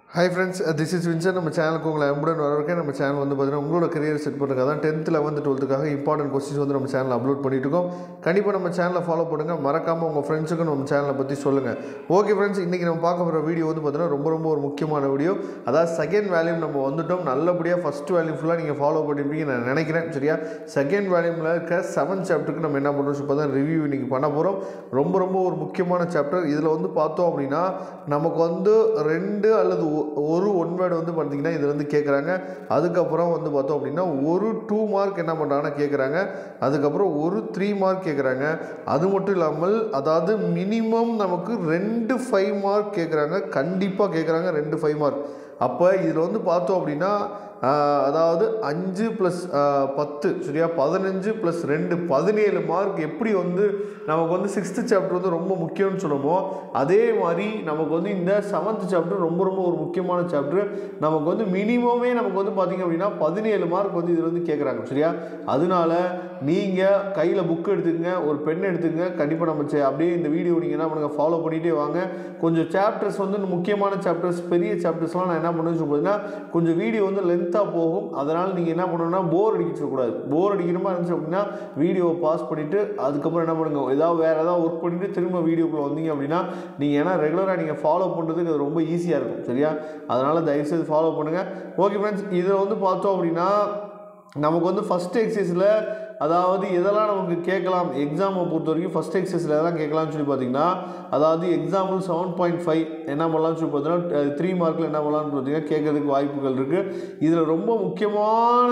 hi friends this is Vincent நம்ம சேனலுக்கு உங்களை அன்புடன் வரவேற்க நம்ம சேனல் வந்து பார்த்தீங்கன்னா உங்களோட கரியர் செட் பண்ணுறதுக்காக தான் டென்த்து லெவன்த்து டுவெல்த்துக்காக இம்பார்ட்டன்ட் கொஸ்டின்ஸ் வந்து நம்ம சேனலில் அப்லோட் பண்ணிட்டு இருக்கோம் கண்டிப்பாக நம்ம சேனலை ஃபாலோ பண்ணுங்கள் மறக்காமல் உங்கள் ஃப்ரெண்ட்ஸுக்கும் நம்ம சேனலை பற்றி சொல்லுங்கள் ஓகே ஃப்ரெண்ட்ஸ் இன்றைக்கி நம்ம பார்க்க போகிற வீடியோ வந்து பார்த்தீங்கன்னா ரொம்ப ரொம்ப ஒரு முக்கியமான வீடியோ அதாவது செகண்ட் வேல்யூம் நம்ம வந்துட்டோம் நல்லபடியாக ஃபஸ்ட் வேல்யூம் ஃபுல்லாக நீங்கள் ஃபாலோ பண்ணிருப்பீங்க நான் நினைக்கிறேன் சரியா செகண்ட் வேல்யூமில் இருக்க செவன்த் சாப்டருக்கு நம்ம என்ன பண்ணுறோம் இப்போ தான் ரிவ்யூ இன்றைக்கி பண்ண போகிறோம் ரொம்ப ரொம்ப ஒரு முக்கியமான சாப்டர் இதில் வந்து பார்த்தோம் அப்படின்னா நமக்கு வந்து ரெண்டு அல்லது ஒ- ஒரு ஒன் வேர்டு வந்து பார்த்தீங்கன்னா இதில் வந்து கேட்குறாங்க அதுக்கப்புறம் வந்து பார்த்தோம் அப்படின்னா ஒரு டூ மார்க் என்ன பண்ணுறாங்கன்னா கேட்குறாங்க அதுக்கப்புறம் ஒரு த்ரீ மார்க் கேட்குறாங்க அது மட்டும் இல்லாமல் அதாவது மினிமம் நமக்கு ரெண்டு ஃபைவ் மார்க் கேட்குறாங்க கண்டிப்பாக கேட்குறாங்க ரெண்டு ஃபைவ் மார்க் அப்போ இதில் வந்து பார்த்தோம் அப்படின்னா ஆஹ், அதாவது அஞ்சு ப்ளஸ் பத்து சரியா பதினஞ்சு ப்ளஸ் ரெண்டு பதினேழு மார்க் எப்படி வந்து நமக்கு வந்து சிக்ஸ்த்து சாப்டர் வந்து ரொம்ப முக்கியம்னு சொல்லுமோ அதே மாதிரி நமக்கு வந்து இந்த செவன்த் சாப்டர் ரொம்ப ரொம்ப ஒரு முக்கியமான சாப்டர் நமக்கு வந்து மினிமமே நமக்கு வந்து பார்த்திங்க அப்படின்னா பதினேழு மார்க் வந்து இதில் வந்து கேட்குறாங்க சரியா அதனால நீங்கள் கையில் புக் எடுத்துக்கங்க ஒரு பென் எடுத்துக்கங்க கண்டிப்பாக நம்ம சே- அப்படியே இந்த வீடியோ நீங்கள் என்ன பண்ணுங்கள் ஃபாலோ பண்ணிகிட்டே வாங்க கொஞ்சம் சாப்டர்ஸ் வந்து முக்கியமான சாப்டர்ஸ் பெரிய சாப்டர்ஸ்லாம் நான் என்ன பண்ணுவேன்னு பார்த்தீங்கன்னா கொஞ்சம் வீடியோ வந்து லென்த்தாக போகும் அதனால் நீங்கள் என்ன பண்ணணும்னா போர் அடிக்கக்கூடாது போர் அடிக்கிற மாதிரி இருந்துச்சு அப்படின்னா வீடியோவை பாஸ் பண்ணிவிட்டு அதுக்கப்புறம் என்ன பண்ணுங்க ஏதாவது வேறு ஏதாவது ஒர்க் பண்ணிவிட்டு திரும்ப வீடியோக்குள்ளே வந்தீங்க அப்படின்னா நீங்கள் ஏன்னா ரெகுலராக நீங்கள் ஃபாலோ பண்ணுறதுக்கு அது ரொம்ப ஈஸியாக இருக்கும் சரியா அதனால் தயவுசெய்து ஃபாலோ பண்ணுங்கள் ஓகே ஃப்ரெண்ட்ஸ் இதில் வந்து பார்த்தோம் அப்படின்னா நமக்கு வந்து ஃபஸ்ட் எக்ஸசைஸில் அதாவது எதெல்லாம் நமக்கு கேட்கலாம் எக்ஸாமை பொறுத்த வரைக்கும் ஃபஸ்ட் எக்ஸசைஸில் எதெல்லாம் கேட்கலாம்னு சொல்லி பார்த்தீங்கன்னா அதாவது எக்ஸாம்பிள் செவன் பாயிண்ட் ஃபைவ் என்ன பண்ணலாம்னு சொல்லி பார்த்தீங்கன்னா த்ரீ மார்க்கில் என்ன பண்ணலாம்னு பார்த்தீங்கன்னா கேட்கறதுக்கு வாய்ப்புகள் இருக்குது இதில் ரொம்ப முக்கியமான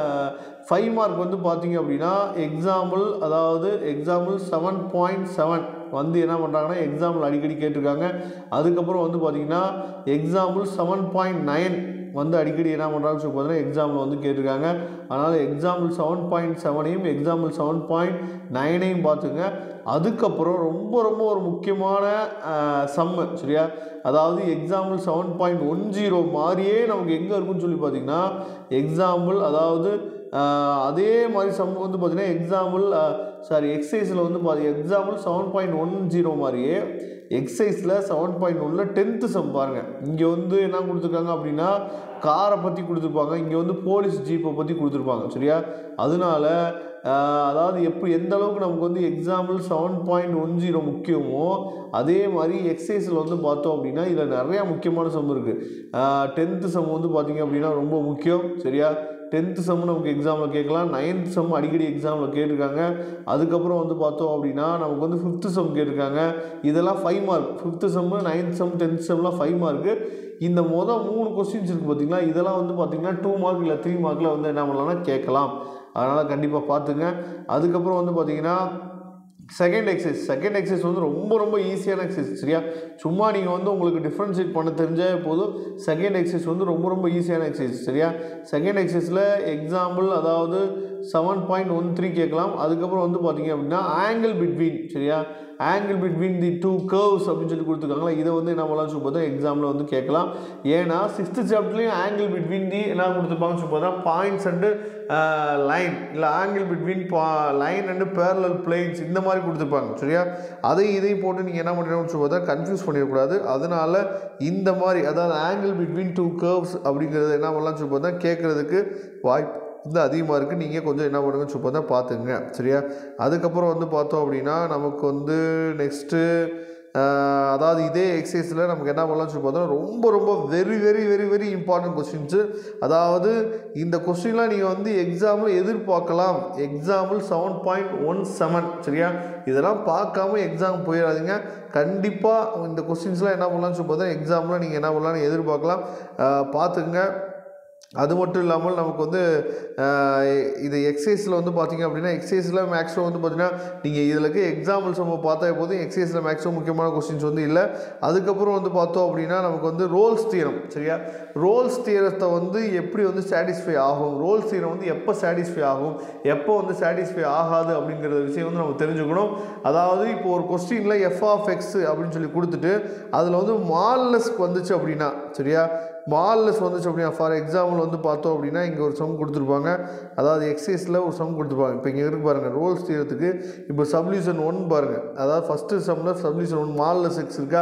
ஃபைவ் மார்க் வந்து பார்த்தீங்க அப்படின்னா எக்ஸாம்பிள் அதாவது எக்ஸாம்பிள் செவன் பாயிண்ட் செவன் வந்து என்ன பண்ணுறாங்கன்னா எக்ஸாம்பிள் அடிக்கடி கேட்டிருக்காங்க அதுக்கப்புறம் வந்து பார்த்தீங்கன்னா எக்ஸாம்பிள் செவன் பாயிண்ட் நைன் வந்து அடிக்கடி என்ன பண்ணுறாங்கன்னு சொல்லி பார்த்தீங்கன்னா எக்ஸாம்பிள் வந்து கேட்டிருக்காங்க அதனால் எக்ஸாம்பிள் செவன் பாயிண்ட் செவனையும் எக்ஸாம்பிள் செவன் பாயிண்ட் நைனையும் பார்த்துங்க அதுக்கப்புறம் ரொம்ப ரொம்ப ஒரு முக்கியமான சம்மு சரியா அதாவது example seven point one zero மாதிரியே நமக்கு எங்கே இருக்குன்னு சொல்லி பார்த்தீங்கன்னா எக்ஸாம்பிள் அதாவது ஆஹ், அதே மாதிரி சம் வந்து பார்த்தீங்கன்னா எக்ஸாம்பிள் சாரி எக்ஸசைஸில் வந்து பாதி example seven point one zero மாதிரியே எக்ஸசைஸில் செவன் பாயிண்ட் ஒனில் டென்த்து சம் பாருங்கள் இங்கே வந்து என்ன கொடுத்துருக்காங்க அப்படின்னா காரை பற்றி கொடுத்துருப்பாங்க இங்கே வந்து போலீஸ் ஜீப்பை பற்றி கொடுத்துருப்பாங்க சரியா அதனால ஆஹ், அதாவது எப்படி எந்த அளவுக்கு நமக்கு வந்து example seven point one zero முக்கியமோ அதே மாதிரி எக்ஸசைஸில் வந்து பார்த்தோம் அப்படின்னா இதில் நிறையா முக்கியமான சம் இருக்குது டென்த்து சம் வந்து பார்த்திங்க அப்படின்னா ரொம்ப முக்கியம் சரியா டென்த்து சம் நமக்கு எக்ஸாமில் கேட்கலாம் நைன்த் சம் அடிக்கடி எக்ஸாமில் கேட்டிருக்காங்க அதுக்கப்புறம் வந்து பார்த்தோம் அப்படின்னா நமக்கு வந்து ஃபிஃப்த்து சம் கேட்டிருக்காங்க இதெல்லாம் five mark fifth sum ninth sum tenth செம்லாம் ஃபைவ் மார்க்கு இந்த மொதல் மூணு கொஸ்டின்ஸ் இருக்குது பார்த்தீங்களா இதெல்லாம் வந்து பார்த்தீங்கன்னா டூ மார்க் இல்லை த்ரீ மார்க்கில் வந்து என்ன பண்ணலாம்னா கேட்கலாம் அதனால் கண்டிப்பாக பார்த்துங்க அதுக்கப்புறம் வந்து பார்த்தீங்கன்னா செகண்ட் எக்ஸசைஸ் செகண்ட் எக்ஸசைஸ் வந்து ரொம்ப ரொம்ப ஈஸியான எக்ஸசைஸ் சரியா சும்மா நீங்கள் வந்து உங்களுக்கு டிஃப்ரென்ஷியேட் பண்ண தெரிஞ்சாலே போதும் செகண்ட் எக்ஸசைஸ் வந்து ரொம்ப ரொம்ப ஈஸியான எக்ஸசைஸ் சரியா செகண்ட் எக்ஸசைஸில் எக்ஸாம்பிள் அதாவது செவன் பாயிண்ட் ஒன் த்ரீ கேட்கலாம் அதுக்கப்புறம் வந்து பார்த்தீங்க அப்படின்னா ஆங்கிள் பிட்வீன் சரியா angle between the two curves அப்படின்னு சொல்லி கொடுத்துருக்காங்களா இதை வந்து என்ன பண்ணலாம் சொல்லி பார்த்தா எக்ஸாமில் வந்து கேட்கலாம் ஏன்னா சிக்ஸ்த்து சாப்டர்லேயும் ஆங்கிள் பிட்வீன் தி என்ன கொடுத்துருப்பாங்கன்னு சொல்லி பார்த்தா பாயிண்ட்ஸ் அண்டு லைன் இல்லை ஆங்கிள் பிட்வீன் பா லைன் அண்டு பேரலல் பிளேன்ஸ் இந்த மாதிரி கொடுத்துருப்பாங்க சரியா அதையும் இதையும் போட்டு நீங்கள் என்ன பண்ணுறீங்கன்னு சொல்லி பார்த்தா கன்ஃபியூஸ் பண்ணிடக்கூடாது அதனால இந்த மாதிரி அதாவது ஆங்கிள் பிட்வீன் டூ கர்வ்ஸ் அப்படிங்கிறது என்ன பண்ணலாம்னு சொல்லி பார்த்தா கேட்குறதுக்கு வாய்ப்பு வந்து அதிகமாக இருக்குது நீங்கள் கொஞ்சம் என்ன பண்ணுங்கன்னு சொல்லி பார்த்தா பார்த்துங்க சரியா அதுக்கப்புறம் வந்து பார்த்தோம் அப்படின்னா நமக்கு வந்து நெக்ஸ்ட்டு அதாவது இதே எக்ஸசைஸில் நமக்கு என்ன பண்ணலாம்னு சொல்லி பார்த்தோம்னா ரொம்ப ரொம்ப very very very very important questions அதாவது இந்த கொஸ்டின்லாம் நீங்கள் வந்து எக்ஸாமில் எதிர்பார்க்கலாம் example seven point one seven சரியா இதெல்லாம் பார்க்காம எக்ஸாம் போயிடாதீங்க கண்டிப்பாக இந்த கொஸ்டின்ஸ்லாம் என்ன பண்ணலாம்னு சொல்லி பார்த்தா எக்ஸாமில் நீங்கள் என்ன பண்ணலாம்னு எதிர்பார்க்கலாம் அஹ் பார்த்துங்க அது மட்டும் இல்லாமல் நமக்கு வந்து ஆஹ், இது எக்ஸசைஸில் வந்து பார்த்தீங்க அப்படின்னா எக்ஸசைஸில் மேக்ஸிமம் வந்து பார்த்தீங்கன்னா நீங்கள் இதில் இருக்க எக்ஸாம்பிள்ஸ் நம்ம பார்த்தா போதும் எக்ஸசைஸில் மேக்ஸிமம் முக்கியமான கொஸ்டின்ஸ் வந்து இல்லை அதுக்கப்புறம் வந்து பார்த்தோம் அப்படின்னா நமக்கு வந்து ரோல்ஸ் தீரம் சரியா ரோல்ஸ் தீரத்தை வந்து எப்படி வந்து சாட்டிஸ்ஃபை ஆகும் ரோல்ஸ் தீரம் வந்து எப்போ சாட்டிஸ்ஃபை ஆகும் எப்போ வந்து சாட்டிஸ்ஃபை ஆகாது அப்படிங்கிற விஷயம் வந்து நம்ம தெரிஞ்சுக்கணும் அதாவது இப்போ ஒரு கொஸ்டினில் எஃப் ஆஃப் எக்ஸ் அப்படின்னு சொல்லி கொடுத்துட்டு அதில் வந்து மால்லஸ்க்கு வந்துச்சு அப்படின்னா சரியா மால்லஸ் வந்துச்சு அப்படின்னா ஃபார் எக்ஸாம்பிள் வந்து பார்த்தோம் அப்படின்னா இங்கே ஒரு சம் கொடுத்துருப்பாங்க அதாவது எக்ஸைஸில் ஒரு சம் கொடுத்துருப்பாங்க இப்போ இங்கே இருக்கு பாருங்கள் ரோல்ஸ் தீரத்துக்கு இப்போ சப்ளியூஷன் ஒன் பாருங்கள் அதாவது ஃபஸ்ட்டு சம்மில் சப்ளியூஷன் ஒன் மால்லஸ் எக்ஸ் இருக்கா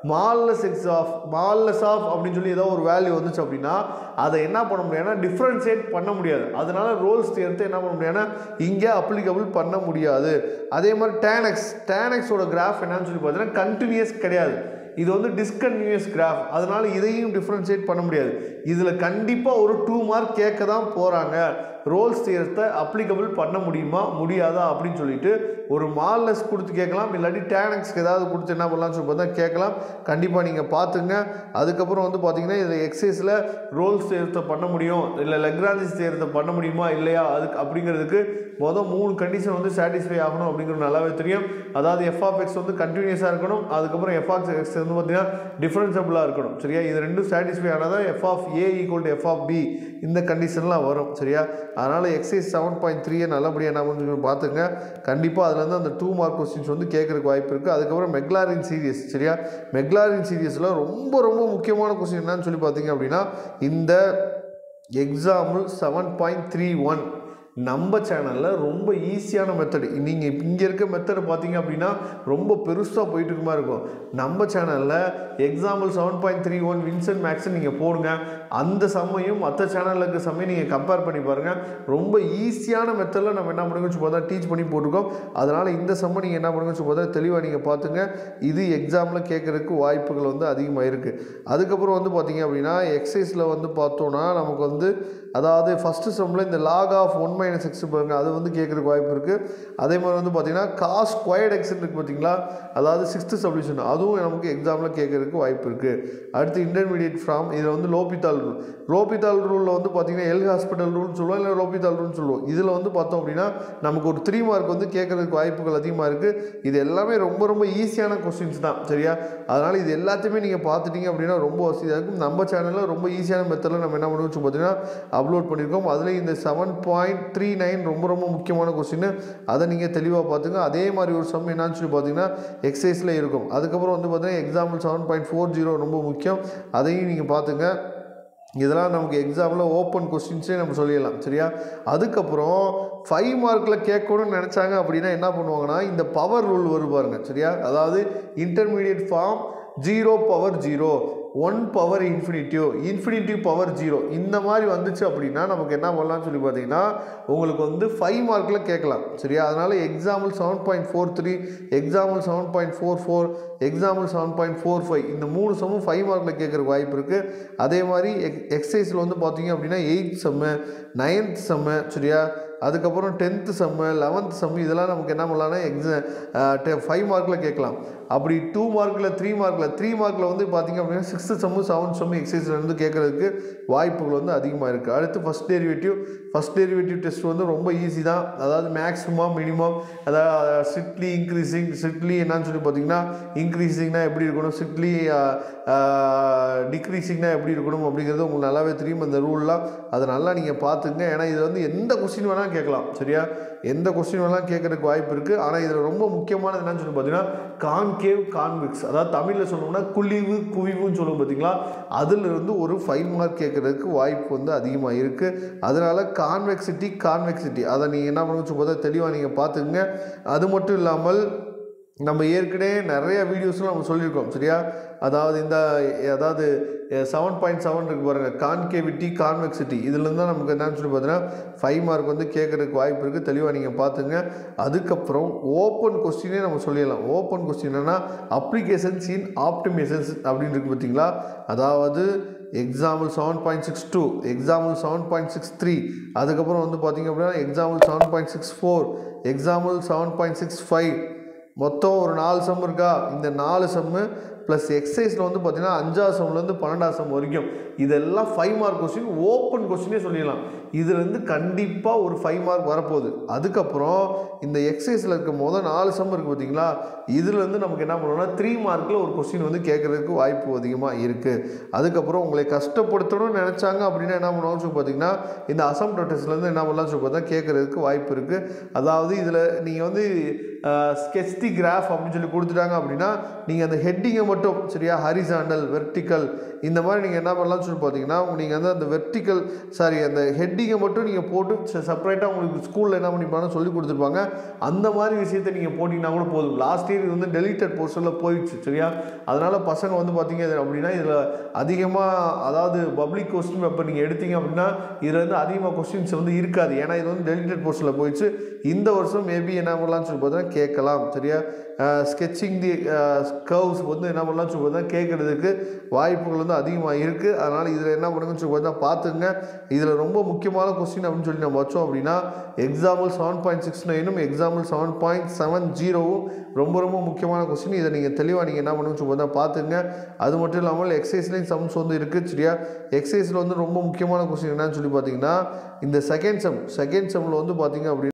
மால்லஸ் எக்ஸ் ஆஃப் மால்லஸ் ஆஃப் அப்படின்னு சொல்லி ஏதோ ஒரு வேல்யூ வந்துச்சு அப்படின்னா அதை என்ன பண்ண முடியாதுன்னா டிஃப்ரென்ஷியேட் பண்ண முடியாது அதனால ரோல்ஸ் தேர்த்து என்ன பண்ண முடியாதுன்னா இங்கே அப்ளிகபிள் பண்ண முடியாது அதே மாதிரி டேனக்ஸ் டேனக்ஸோட கிராஃப் என்னன்னு சொல்லி பார்த்தீங்கன்னா கண்டினியூஸ் கிடையாது இது வந்து டிஸ்கன்டினியூஸ் கிராஃப் அதனால இதையும் டிஃப்ரென்ஷியேட் பண்ண முடியாது இதில் கண்டிப்பாக ஒரு டூ மார்க் கேட்க தான் போகிறாங்க ரோல்ஸ் தியரத்தை அப்ளிகபிள் பண்ண முடியுமா முடியாதா அப்படின்னு சொல்லிட்டு ஒரு மால்லஸ் கொடுத்து கேட்கலாம் இல்லாட்டி டேனக்ஸ்க்கு ஏதாவது கொடுத்து என்ன பண்ணலாம்னு சொல்லி பார்த்தா கேட்கலாம் கண்டிப்பாக நீங்கள் பார்த்துங்க அதுக்கப்புறம் வந்து பார்த்தீங்கன்னா இதில் எக்ஸசைஸில் ரோல்ஸ் தேர்த்தை பண்ண முடியும் இல்லை லெக்ராஞ்சிஸ் தேர்த்தை பண்ண முடியுமா இல்லையா அதுக்கு அப்படிங்கிறதுக்கு மொதல் மூணு கண்டிஷன் வந்து சாட்டிஸ்ஃபை ஆகணும் அப்படிங்கிறது நல்லாவே தெரியும் அதாவது எஃப் ஆஃப் எக்ஸ் வந்து கண்டினியூஸாக இருக்கணும் அதுக்கப்புறம் எஃப் ஆஃப் எக்ஸ் வந்து பார்த்தீங்கன்னா டிஃப்ரென்சபிளாக இருக்கணும் சரியா இது ரெண்டும் சாட்டிஸ்ஃபை ஆனால் F of A equal to F of B இந்த கண்டிஷன்லாம் வரும் சரியா அதனால் எக்ஸைஸ் செவன் பாயிண்ட் த்ரீயை நல்லபடியாக என்ன பண்ணுங்க பார்த்துங்க கண்டிப்பாக அதுலேருந்து அந்த டூ மார்க் கொஸ்டின்ஸ் வந்து கேட்குறதுக்கு வாய்ப்பு இருக்குது அதுக்கப்புறம் மெக்லாரின் சீரியஸ் சரியா மெக்லாரின் சீரியஸில் ரொம்ப ரொம்ப முக்கியமான கொஸ்டின் என்னன்னு சொல்லி பார்த்தீங்க அப்படின்னா இந்த example seven point three one நம்ம சேனலில் ரொம்ப ஈஸியான மெத்தடு நீங்கள் இங்கே இருக்க மெத்தடு பார்த்தீங்க அப்படின்னா ரொம்ப பெருசாக போயிட்டு இருக்க மாதிரி இருக்கும் நம்ம சேனலில் example seven point three one Vincent மேக்ஸை நீங்கள் போடுங்க அந்த சம்மையும் மற்ற சேனலில் இருக்க சம்மையும் நீங்கள் கம்பேர் பண்ணி பாருங்கள் ரொம்ப ஈஸியான மெத்தடில் நம்ம என்ன பண்ணுங்க சொல்லி பார்த்தா டீச் பண்ணி போட்டிருக்கோம் அதனால் இந்த சம்மை நீங்கள் என்ன பண்ணுங்க சொல்லி பார்த்தா தெளிவாக நீங்கள் பார்த்துங்க இது எக்ஸாமில் கேட்குறதுக்கு வாய்ப்புகள் வந்து அதிகமாக இருக்குது அதுக்கப்புறம் வந்து பார்த்தீங்க அப்படின்னா எக்ஸசைஸில் வந்து பார்த்தோன்னா நமக்கு வந்து அதாவது ஃபஸ்ட்டு சம்மில் இந்த log of one minus x பாருங்கள் அது வந்து கேட்குறதுக்கு வாய்ப்பு இருக்குது அதே மாதிரி வந்து பார்த்தீங்கன்னா காஸ் ஸ்கொயர்ட் எக்ஸ் இருக்குது பார்த்தீங்களா அதாவது சிக்ஸ்த்து சொல்யூஷன் அதுவும் நமக்கு எக்ஸாமில் கேட்குறதுக்கு வாய்ப்பு இருக்குது அடுத்து இன்டர்மீடியட் ஃப்ராம் இதில் வந்து லோபித்தால் ரூல் லோபித்தால் ரூலில் வந்து பார்த்தீங்கன்னா எல் ஹாஸ்பிட்டல் ரூல்னு சொல்லுவோம் இல்லை லோபித்தால் ரூல்னு சொல்லுவோம் இதில் வந்து பார்த்தோம் அப்படின்னா நமக்கு ஒரு த்ரீ மார்க் வந்து கேட்குறதுக்கு வாய்ப்புகள் அதிகமாக இருக்குது இது எல்லாமே ரொம்ப ரொம்ப ஈஸியான கொஸ்டின்ஸ் தான் சரியா அதனால் இது எல்லாத்தையுமே நீங்கள் பார்த்துட்டீங்க அப்படின்னா ரொம்ப வசதியாக இருக்கும் நம்ம சேனலில் ரொம்ப ஈஸியான மெத்தடில் நம்ம என்ன பண்ணுவோம் பார்த்தீங்கன்னா அப்லோட் பண்ணியிருக்கோம் அதில் இந்த செவன் பாயிண்ட் த்ரீ நைன் ரொம்ப ரொம்ப முக்கியமான கொஸ்டின் அதை நீங்கள் தெளிவாக பார்த்துங்க அதே மாதிரி ஒரு சம் என்னன்னு சொல்லி பார்த்தீங்கன்னா எக்ஸசைஸில் இருக்கும் அதுக்கப்புறம் வந்து பார்த்தீங்கன்னா example seven point four zero ரொம்ப முக்கியம் அதையும் நீங்கள் பார்த்துங்க இதெல்லாம் நமக்கு எக்ஸாமில் ஓப்பன் கொஸ்டின்ஸே நம்ம சொல்லிடலாம் சரியா அதுக்கப்புறம் ஃபைவ் மார்க்கில் கேட்கணும்னு நினச்சாங்க அப்படின்னா என்ன பண்ணுவாங்கன்னா இந்த பவர் ரூல் வரும் பாருங்க சரியா அதாவது intermediate form zero power zero one power infinitive infinitive power zero இந்த மாதிரி வந்துச்சு அப்படின்னா நமக்கு என்ன பண்ணலாம்னு சொல்லி பார்த்தீங்கன்னா உங்களுக்கு வந்து ஃபைவ் மார்க்கில் கேட்கலாம் சரியா அதனால் example seven point four three example seven point four four example seven point four five இந்த மூணு சம்மும் ஃபைவ் மார்க்கில் கேட்குறக்கு வாய்ப்பு இருக்குது அதே மாதிரி எக் எக்ஸசைஸில் வந்து பார்த்தீங்க அப்படின்னா எயித் செம்மு நைன்த் செம்மு சரியா அதுக்கப்புறம் டென்த்து செம்மு லெவன்த் செம்மு இதெல்லாம் நமக்கு என்ன பண்ணலாம்னா எக்ஸாம் ஃபைவ் மார்க்கில் கேட்கலாம் அப்படி டூ மார்க்கில் த்ரீ மார்க்கில் த்ரீ மார்க்கில் வந்து பார்த்தீங்க அப்படின்னா சிக்ஸ்த்து செம்மு செவன்த் செம்மு எக்ஸசைஸ்லேருந்து கேட்குறதுக்கு வாய்ப்புகள் வந்து அதிகமாக இருக்குது அடுத்து first derivative first derivative test வந்து ரொம்ப ஈஸி தான் அதாவது மேக்ஸிமம் மினிமம் அதாவது ஸ்ட்ரிக்ட்லி இன்க்ரீசிங் ஸ்ட்ரிக்ட்லி என்னன்னு சொல்லி பார்த்தீங்கன்னா இன்க்ரீசிங்னா எப்படி இருக்கணும் ஸ்ட்ரிக்ட்லி டிக்ரீசிங்னா எப்படி இருக்கணும் அப்படிங்கிறது உங்களுக்கு நல்லாவே தெரியும் அந்த ரூல்லாம் அதை நல்லா நீங்கள் பார்த்துங்க ஏன்னா இது வந்து எந்த கொஸ்டின் வேணால் கேட்கலாம் சரியா எந்த கொஸ்டின் வேணாலும் கேட்கறதுக்கு வாய்ப்பு இருக்குது ஆனால் இதில் ரொம்ப முக்கியமானது என்னன்னு சொல்லி பார்த்தீங்கன்னா கான்கேவ் கான்விக்ஸ் அதாவது தமிழில் சொல்லணும்னா குழிவு குவிவுன்னு சொல்லுவோம் பார்த்தீங்களா அதிலிருந்து ஒரு ஃபைவ் மார்க் கேட்குறதுக்கு வாய்ப்பு வந்து அதிகமாக இருக்குது அதனால் கான்வெக்சிட்டி கான்வெக்சிட்டி அதை நீங்கள் என்ன பண்ணுங்க பார்த்தா தெளிவாக நீங்கள் பார்த்துக்குங்க அது மட்டும் இல்லாமல் நம்ம ஏற்கனவே நிறைய வீடியோஸ்லாம் நம்ம சொல்லியிருக்கோம் சரியா அதாவது இந்த அதாவது செவன் பாயிண்ட் செவன் இருக்கு பாருங்கள் கான்கேவிட்டி கான்வெக்சிட்டி இதுலேருந்து தான் நமக்கு என்னன்னு சொல்லி பார்த்தீங்கன்னா ஃபைவ் மார்க் வந்து கேட்குறதுக்கு வாய்ப்பு இருக்குது தெளிவாக நீங்கள் பார்த்துங்க அதுக்கப்புறம் ஓப்பன் கொஸ்டினே நம்ம சொல்லிடலாம் ஓப்பன் கொஸ்டின் என்னன்னா அப்ளிகேஷன்ஸ் இன் ஆப்டிமேஷன்ஸ் அப்படின்னு இருக்கு பார்த்தீங்களா அதாவது example seven point six two example seven point six three அதுக்கப்புறம் வந்து பார்த்தீங்க அப்படின்னா example seven point six four example seven point six five மொத்தம் ஒரு நாலு சம் இருக்கா இந்த நாலு சம்மு ப்ளஸ் எக்ஸசைஸில் வந்து பார்த்தீங்கன்னா அஞ்சாவது சம்லேருந்து பன்னெண்டாவது சம் வரைக்கும் இதெல்லாம் ஃபைவ் மார்க் கொஸ்டின் ஓப்பன் கொஸ்டினே சொல்லிடலாம் இதுலேருந்து கண்டிப்பாக ஒரு ஃபைவ் மார்க் வரப்போகுது அதுக்கப்புறம் இந்த எக்ஸசைஸில் இருக்க முதல் நாலு சம் இருக்குது பார்த்தீங்களா இதுலேருந்து நமக்கு என்ன பண்ணணும்னா த்ரீ மார்க்கில் ஒரு கொஸ்டின் வந்து கேட்குறதுக்கு வாய்ப்பு அதிகமாக இருக்குது அதுக்கப்புறம் உங்களை கஷ்டப்படுத்தணும்னு நினச்சாங்க அப்படின்னா என்ன பண்ணுவாங்க சொல்லி பார்த்தீங்கன்னா இந்த அசம் டெஸ்ட்லேருந்து என்ன பண்ணலாம் சொல்லி பார்த்தா கேட்குறதுக்கு வாய்ப்பு இருக்குது அதாவது இதில் நீங்கள் வந்து ஸ்கெச் தி கிராஃப் அப்படின்னு சொல்லி கொடுத்துட்டாங்க அப்படின்னா நீங்கள் அந்த ஹெட்டிங்கை மட்டும் சரியா ஹரிசாண்டல் வெர்டிக்கல் இந்த மாதிரி நீங்கள் என்ன பண்ணலாம்னு சொல்லி பார்த்தீங்கன்னா நீங்கள் வந்து அந்த வெர்டிக்கல் சாரி அந்த ஹெட்டிங்கை மட்டும் நீங்கள் போட்டு செப்பரேட்டாக உங்களுக்கு ஸ்கூலில் என்ன பண்ணிப்பாங்கன்னு சொல்லி கொடுத்துருப்பாங்க அந்த மாதிரி விஷயத்தை நீங்கள் போட்டிங்கன்னா கூட போதும் லாஸ்ட் இயர் இது வந்து டெலிட்டட் போர்ஷனில் போயிடுச்சு சரியா அதனால் பசங்க வந்து பார்த்தீங்க இது அப்படின்னா இதில் அதிகமாக அதாவது பப்ளிக் கொஸ்டின் பேப்பர் நீங்கள் எடுத்தீங்க அப்படின்னா இதில் வந்து அதிகமாக கொஸ்டின்ஸ் வந்து இருக்காது ஏன்னா இது வந்து டெலிட்டட் போர்ஷனில் போயிடுச்சு இந்த வருஷம் மேபி என்ன பண்ணலாம்னு சொல்லி பார்த்தீங்கன்னா கேட்கலாம் சரியா ஸ்கெட்சிங் தி கர்வ்ஸ் வந்து என்ன பண்ணலாம்னு சொல்லி பார்த்தா கேட்குறதுக்கு வாய்ப்புகள் வந்து அதிகமாக இருக்குது அதனால் இதில் என்ன பண்ணுங்கன்னு சொல்லி பார்த்தா பார்த்துங்க இதில் ரொம்ப முக்கியமான கொஸ்டின் அப்படின்னு சொல்லி நம்ம வச்சோம் அப்படின்னா எக்ஸாம்பிள் செவன் பாயிண்ட் சிக்ஸ் நைனும் எக்ஸாம்பிள் செவன் பாயிண்ட் செவன் ஜீரோவும் ரொம்ப ரொம்ப முக்கியமான கொஸ்டின் இதை நீங்கள் தெளிவாக நீங்கள் என்ன பண்ணுங்க சொல்லி பார்த்தா பார்த்துங்க அது மட்டும் இல்லாமல் எக்ஸசைஸ்லேயும் சம்ஸ் வந்து இருக்குது சரியா எக்ஸசைஸில் வந்து ரொம்ப முக்கியமான கொஸ்டின் என்னன்னு சொல்லி பார்த்தீங்கன்னா இந்த செகண்ட் செம் செகண்ட் செம்மில் வந்து பார்த்தீங்க அப்படின்னா